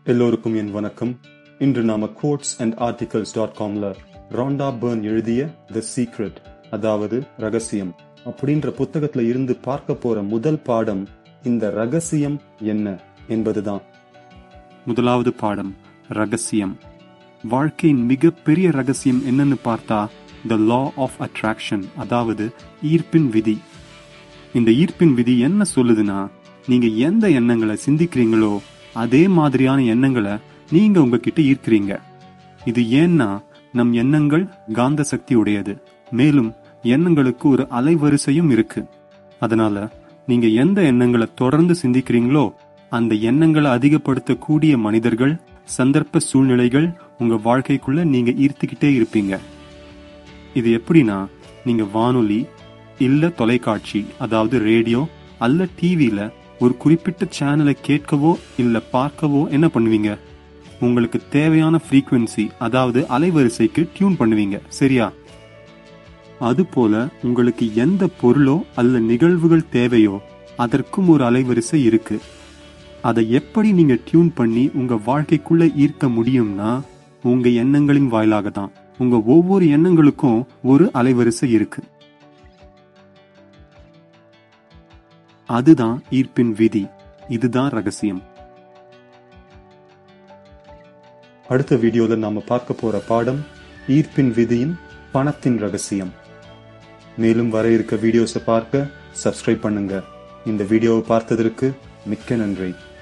எல்லோருக்கும் என் வணக்கம் இன்று நாம கோட்ஸ் அண்ட் ஆர்டிகல்ஸ் டாட் காம்ல ராண்டா பர்ன் எழுதிய த சீக்ரெட் அதாவது ரகசியம் அப்படின்ற புத்தகத்துல இருந்து பார்க்க போற முதல் பாடம் இந்த ரகசியம் என்ன என்பதுதான் முதலாவது பாடம் ரகசியம் வாழ்க்கையின் மிகப்பெரிய ரகசியம் என்னன்னு பார்த்தா த லா ஆஃப் அட்ராக்ஷன் அதாவது ஈர்ப்பின் விதி இந்த ஈர்ப்பின் விதி என்ன சொல்லுதுன்னா நீங்க எந்த எண்ணங்களை சிந்திக்கிறீங்களோ அதே மாதிரியான எண்ணங்களை நீங்க உங்ககிட்ட ஈர்க்கிறீங்க இது ஏன்னா நம் எண்ணங்கள் காந்த சக்தி உடையது மேலும் எண்ணங்களுக்கு ஒரு அலைவரிசையும் இருக்கு அதனால நீங்க எந்த எண்ணங்களை தொடர்ந்து சிந்திக்கிறீங்களோ அந்த எண்ணங்களை அதிகப்படுத்தக்கூடிய மனிதர்கள் சந்தர்ப்ப சூழ்நிலைகள் உங்க வாழ்க்கைக்குள்ள நீங்க ஈர்த்துக்கிட்டே இருப்பீங்க இது எப்படின்னா நீங்க வானொலி இல்ல தொலைக்காட்சி அதாவது ரேடியோ அல்ல டிவியில ஒரு குறிப்பிட்ட சேனலை கேட்கவோ இல்ல பார்க்கவோ என்ன பண்ணுவீங்க உங்களுக்கு தேவையான ஃப்ரீக்வன்சி அதாவது அலைவரிசைக்கு டியூன் பண்ணுவீங்க சரியா அதுபோல உங்களுக்கு எந்த பொருளோ அல்ல நிகழ்வுகள் தேவையோ அதற்கும் ஒரு அலைவரிசை இருக்கு அதை எப்படி நீங்க டியூன் பண்ணி உங்க வாழ்க்கைக்குள்ள ஈர்க்க முடியும்னா உங்க எண்ணங்களின் வாயிலாக தான் உங்க ஒவ்வொரு எண்ணங்களுக்கும் ஒரு அலைவரிசை இருக்கு அதுதான் ஈர்ப்பின் விதி இதுதான் ரகசியம் அடுத்த வீடியோல நாம பார்க்க போற பாடம் ஈர்ப்பின் விதியின் பணத்தின் ரகசியம் மேலும் வர இருக்க வீடியோஸை பார்க்க சப்ஸ்கிரைப் பண்ணுங்க இந்த வீடியோவை பார்த்ததற்கு மிக்க நன்றி